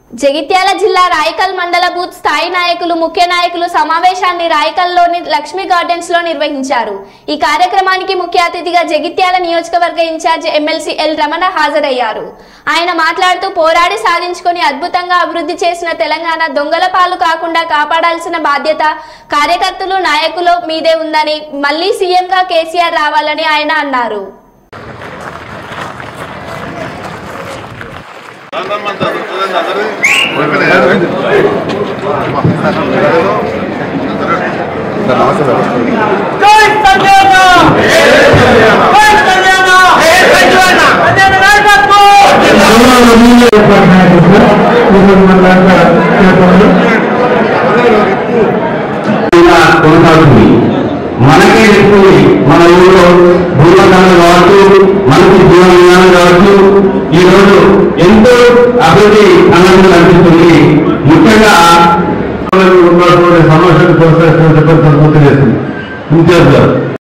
జగిత్యాల జిల్లా రాయకల్ మండల బూత్ స్థాయి నాయకులు ముఖ్య నాయకులు సమావేశాన్ని రాయకల్లోని లక్ష్మీ గార్డెన్స్ లో నిర్వహించారు ఈ కార్యక్రమానికి ముఖ్య అతిథిగా జగిత్యాల నియోజకవర్గ ఇన్ఛార్జ్ ఎమ్మెల్సీ ఎల్ రమణ హాజరయ్యారు ఆయన మాట్లాడుతూ పోరాడి సాధించుకొని అద్భుతంగా అభివృద్ధి చేసిన తెలంగాణ దొంగల పాలు కాకుండా కాపాడాల్సిన బాధ్యత కార్యకర్తలు నాయకులు మీదే ఉందని మళ్లీ సీఎంగా కేసీఆర్ రావాలని ఆయన అన్నారు జై సంజయన జై సంజయన సంజయన నాయకత్వం ఇలా కొనసాగుతుంది మనకే ఎక్కువ మన ఊళ్ళో భూమకాలం కావచ్చు మనకి జీవన విధానం కావచ్చు ఈ రోజు ఎంతో అభివృద్ధి అన్నట్టు కనిపిస్తుంది ముఖ్యంగా ఉన్నటువంటి సమస్యలు ప్రోత్సహిస్తున్న చెప్పని సంతృప్తి చేస్తుంది ఇంతియాజ్ గారు